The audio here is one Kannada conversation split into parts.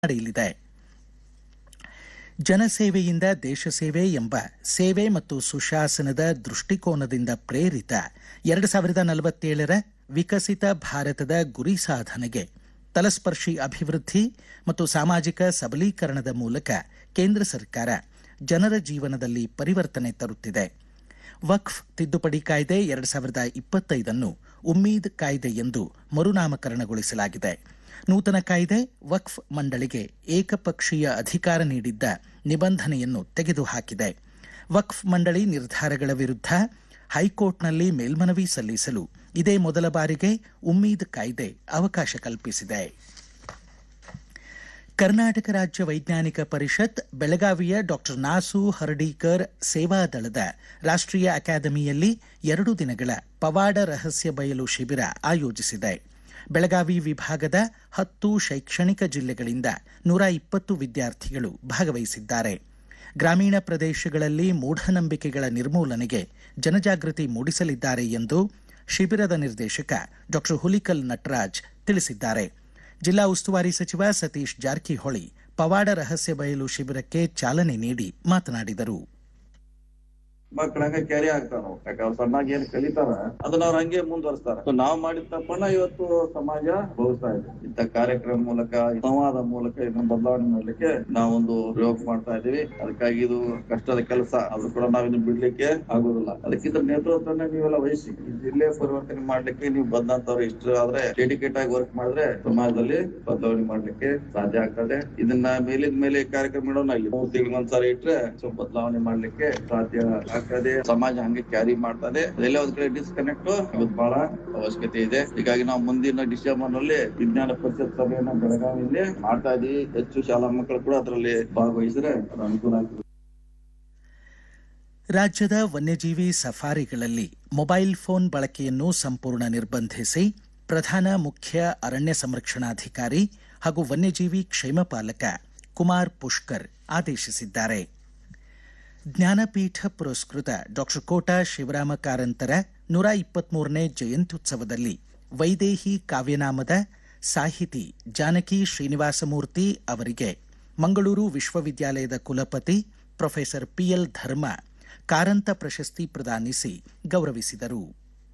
ನಡೆಯಲಿದೆ ಜನಸೇವೆಯಿಂದ ದೇಶ ಸೇವೆ ಎಂಬ ಸೇವೆ ಮತ್ತು ಸುಶಾಸನದ ದೃಷ್ಟಿಕೋನದಿಂದ ಪ್ರೇರಿತ ಎರಡು ಸಾವಿರದ ನಲವತ್ತೇಳರ ವಿಕಸಿತ ಭಾರತದ ಗುರಿ ಸಾಧನೆಗೆ ತಲಸ್ಪರ್ಶಿ ಅಭಿವೃದ್ಧಿ ಮತ್ತು ಸಾಮಾಜಿಕ ಸಬಲೀಕರಣದ ಮೂಲಕ ಕೇಂದ್ರ ಸರ್ಕಾರ ಜನರ ಜೀವನದಲ್ಲಿ ಪರಿವರ್ತನೆ ತರುತ್ತಿದೆ ವಕ್ಫ್ ತಿದ್ದುಪಡಿ ಕಾಯ್ದೆ ಎರಡು ಸಾವಿರದ ಇಪ್ಪತ್ತೈದನ್ನು ಉಮ್ಮೀದ್ ಕಾಯ್ದೆ ಎಂದು ಮರುನಾಮಕರಣಗೊಳಿಸಲಾಗಿದೆ ನೂತನ ಕಾಯ್ದೆ ವಕ್ಫ್ ಮಂಡಳಿಗೆ ಏಕಪಕ್ಷೀಯ ಅಧಿಕಾರ ನೀಡಿದ್ದ ನಿಬಂಧನೆಯನ್ನು ತೆಗೆದುಹಾಕಿದೆ ವಕ್ಫ್ ಮಂಡಳಿ ನಿರ್ಧಾರಗಳ ವಿರುದ್ಧ ಹೈಕೋರ್ಟ್ನಲ್ಲಿ ಮೇಲ್ಮನವಿ ಸಲ್ಲಿಸಲು ಇದೇ ಮೊದಲ ಬಾರಿಗೆ ಉಮ್ಮೀದ್ ಕಾಯ್ದೆ ಅವಕಾಶ ಕಲ್ಪಿಸಿದೆ ಕರ್ನಾಟಕ ರಾಜ್ಯ ವೈಜ್ಞಾನಿಕ ಪರಿಷತ್ ಬೆಳಗಾವಿಯ ಡಾಕ್ಟರ್ ನಾಸು ಹರ್ಡೀಕರ್ ಸೇವಾದಳದ ರಾಷ್ಟ್ರೀಯ ಅಕಾಡೆಮಿಯಲ್ಲಿ ಎರಡು ದಿನಗಳ ಪವಾಡ ರಹಸ್ಯ ಬಯಲು ಶಿಬಿರ ಆಯೋಜಿಸಿದೆ ಬೆಳಗಾವಿ ವಿಭಾಗದ ಹತ್ತು ಶೈಕ್ಷಣಿಕ ಜಿಲ್ಲೆಗಳಿಂದ ನೂರ ಇಪ್ಪತ್ತು ವಿದ್ಯಾರ್ಥಿಗಳು ಭಾಗವಹಿಸಿದ್ದಾರೆ ಗ್ರಾಮೀಣ ಪ್ರದೇಶಗಳಲ್ಲಿ ಮೂಢನಂಬಿಕೆಗಳ ನಿರ್ಮೂಲನೆಗೆ ಜನಜಾಗೃತಿ ಮೂಡಿಸಲಿದ್ದಾರೆ ಎಂದು ಶಿಬಿರದ ನಿರ್ದೇಶಕ ಡಾಕ್ಟರ್ ಹುಲಿಕಲ್ ನಟರಾಜ್ ತಿಳಿಸಿದ್ದಾರೆ ಜಿಲ್ಲಾ ಉಸ್ತುವಾರಿ ಸಚಿವ ಸತೀಶ್ ಜಾರಕಿಹೊಳಿ ಪವಾಡ ರಹಸ್ಯ ಬಯಲು ಶಿಬಿರಕ್ಕೆ ಚಾಲನೆ ನೀಡಿ ಮಾತನಾಡಿದರು ಮಕ್ಳ ಹಂಗ ಕ್ಯಾರಿ ಆಗ್ತಾರ ಯಾಕಂದ್ರೆ ಅವ್ರು ಸಣ್ಣಾಗಿ ಏನ್ ಕಲಿತಾರ ಅದನ್ನ ಅವ್ರ ಹಂಗೆ ಮುಂದುವರಿಸ್ತಾರ So ನಾವ್ ಮಾಡಿದ ತಪ್ಪನ್ನ ಇವತ್ತು ಸಮಾಜ ಭೋಗಿಸ್ತಾ ಇದೆ ಇಂಥ ಕಾರ್ಯಕ್ರಮ ಮೂಲಕ ಸಂವಾದ ಮೂಲಕ ಇದನ್ನ ಬದಲಾವಣೆ ಮಾಡ್ಲಿಕ್ಕೆ ನಾವೊಂದು ಪ್ರಯೋಗ ಮಾಡ್ತಾ ಇದೀವಿ ಅದಕ್ಕಾಗಿ ಇದು ಕಷ್ಟದ ಕೆಲಸ ಅದು ಕೂಡ ನಾವ್ ಇದನ್ನ ಬಿಡ್ಲಿಕ್ಕೆ ಆಗೋದಿಲ್ಲ ಅದಕ್ಕಿಂತ ನೇತೃತ್ವನ ನೀವೆಲ್ಲ ವಹಿಸಿ ಈ ಜಿಲ್ಲೆ ಪರಿವರ್ತನೆ ಮಾಡ್ಲಿಕ್ಕೆ ನೀವು ಬಂದಂತವ್ರು ಇಷ್ಟು ಆದ್ರೆ ಡೆಡಿಕೇಟ್ ಆಗಿ ವರ್ಕ್ ಮಾಡಿದ್ರೆ ಸಮಾಜದಲ್ಲಿ ಬದಲಾವಣೆ ಮಾಡ್ಲಿಕ್ಕೆ ಸಾಧ್ಯ ಆಗ್ತದೆ ಇದನ್ನ ಮೇಲಿದ ಮೇಲೆ ಈ ಕಾರ್ಯಕ್ರಮ ಇಡೋಣ ಇಲ್ಲಿ ಮೂರ್ ತಿಂಗಳಿಗೆ ಒಂದ್ಸಾರಿ ಇಟ್ರೆ ಸ್ವಲ್ಪ ಬದಲಾವಣೆ ಮಾಡ್ಲಿಕ್ಕೆ ಸಾಧ್ಯ ಆಗ್ತದೆ ಸಮಾಜ ಹಂಗೆ ಕ್ಯಾರಿ ಮಾಡ್ತದೆ ಅದೆಲ್ಲ ಒಂದ್ ಕಡೆ ಡಿಸ್ಕನೆಕ್ಟ್ ಇದು ಬಹಳ ಅವಶ್ಯಕತೆ ಇದೆ ಹೀಗಾಗಿ ನಾವು ಮುಂದಿನ ಡಿಸೆಂಬರ್ ನಲ್ಲಿ ವಿಜ್ಞಾನ ಪರಿಷತ್ ಸಭೆಯನ್ನ ಬೆಳಗಾವಿಯಲ್ಲಿ ಮಾಡ್ತಾ ಇದೀವಿ ಹೆಚ್ಚು ಶಾಲಾ ಮಕ್ಕಳು ಕೂಡ ಅದರಲ್ಲಿ ಭಾಗವಹಿಸಿದ್ರೆ ಅದು ಅನುಕೂಲ ಆಗ್ತದೆ ರಾಜ್ಯದ ವನ್ಯಜೀವಿ ಸಫಾರಿಗಳಲ್ಲಿ ಮೊಬೈಲ್ ಫೋನ್ ಬಳಕೆಯನ್ನು ಸಂಪೂರ್ಣ ನಿರ್ಬಂಧಿಸಿ ಪ್ರಧಾನ ಮುಖ್ಯ ಅರಣ್ಯ ಸಂರಕ್ಷಣಾಧಿಕಾರಿ ಹಾಗೂ ವನ್ಯಜೀವಿ ಕ್ಷೇಮಪಾಲಕ ಕುಮಾರ್ ಪುಷ್ಕರ್ ಆದೇಶಿಸಿದ್ದಾರೆ ಜ್ಞಾನಪೀಠ ಪುರಸ್ಕೃತ ಡಾಕ್ಟರ್ ಕೋಟಾ ಶಿವರಾಮ ಕಾರಂತರ ನೂರ ಇಪ್ಪತ್ಮೂರನೇ ಜಯಂತ್ಯುತ್ಸವದಲ್ಲಿ ವೈದೇಹಿ ಕಾವ್ಯನಾಮದ ಸಾಹಿತಿ ಜಾನಕಿ ಶ್ರೀನಿವಾಸಮೂರ್ತಿ ಅವರಿಗೆ ಮಂಗಳೂರು ವಿಶ್ವವಿದ್ಯಾಲಯದ ಕುಲಪತಿ ಪ್ರೊಫೆಸರ್ ಪಿಎಲ್ ಧರ್ಮ ಕಾರಂತ ಪ್ರಶಸ್ತಿ ಪ್ರದಾನಿಸಿ ಗೌರವಿಸಿದರು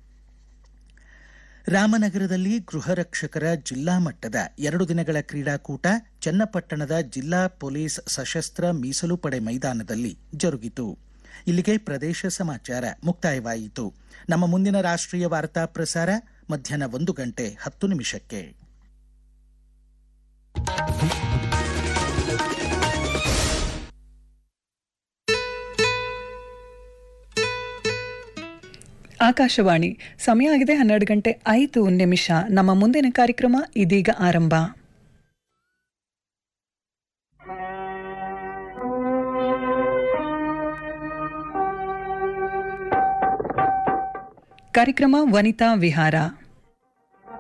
ರಾಮನಗರದಲ್ಲಿ ಗೃಹ ರಕ್ಷಕರ ಜಿಲ್ಲಾ ಮಟ್ಟದ ಎರಡು ದಿನಗಳ ಕ್ರೀಡಾಕೂಟ ಚನ್ನಪಟ್ಟಣದ ಜಿಲ್ಲಾ ಪೊಲೀಸ್ ಸಶಸ್ತ್ರ ಮೀಸಲು ಪಡೆ ಮೈದಾನದಲ್ಲಿ ಜರುಗಿತು ಇಲ್ಲಿಗೆ ಪ್ರದೇಶ ಸಮಾಚಾರ ಮುಕ್ತಾಯವಾಯಿತು ನಮ್ಮ ಮುಂದಿನ ರಾಷ್ಟ್ರೀಯ ವಾರ್ತಾ ಪ್ರಸಾರ ಮಧ್ಯಾಹ್ನ ಒಂದು ಗಂಟೆ ಹತ್ತು ನಿಮಿಷಕ್ಕೆ ಆಕಾಶವಾಣಿ ಸಮಯ ಆಗಿದೆ ಹನ್ನೆರಡು ಗಂಟೆ ಐದು ನಿಮಿಷ ನಮ್ಮ ಮುಂದಿನ ಕಾರ್ಯಕ್ರಮ ಇದೀಗ ಆರಂಭ ಕಾರ್ಯಕ್ರಮ ವನಿತಾ ವಿಹಾರ